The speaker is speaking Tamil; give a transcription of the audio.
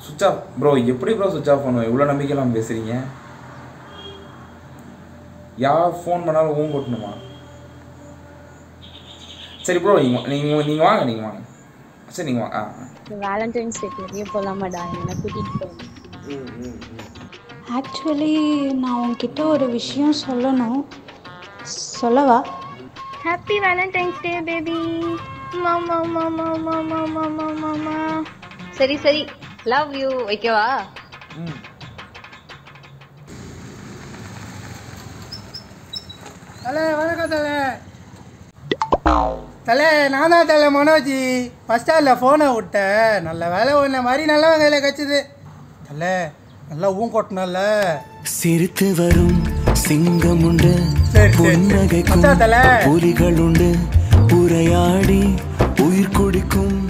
சுவிச் ஆஃப் ப்ரோ எப்படி ப்ரோ சுவிச் ஆஃப் பண்ணுவேன் இவ்வளோ நம்பிக்கைலாம் பேசுகிறீங்க யார் ஃபோன் பண்ணாலும் ஊன் கொட்டணுமா சரி ப்ரோ நீங்கள் நீங்கள் நீங்கள் வாங்க நீங்கள் வாங்க சரி நீங்கள் வாங்க ஆ ஆ. வேலண்டைன்ஸ் டேக்கு வெளியே போகலாமாடா என்ன கூட்டிகிட்டு போகணும் ம் ம் ம் ஆக்சுவலி நான் உன்கிட்ட ஒரு விஷயம் சொல்லணும் சொல்லவா ஹாப்பி வேலண்டைன்ஸ் டே பேபி மாமா மாமா மாமா மாமா மாமா சரி சரி லவ் யூ வைக்கவா ம் தலை வணக்கம் தலை தலை நான் தான் தலை மனோஜி ஃபஸ்ட் ஸ்டாண்டில் ஃபோனை விட்டேன் நல்ல வேலை ஒன்று மாதிரி நல்லவன் கையில் கிடச்சிது தலை நல்லா ஊன் கொட்டினல்ல சிரித்து வரும் சிங்கம் உண்டு சரி, சரி. புன்னகைக்கும் மச்சான் தல. புலிகள் உண்டு உரையாடி உயிர் குடிக்கும்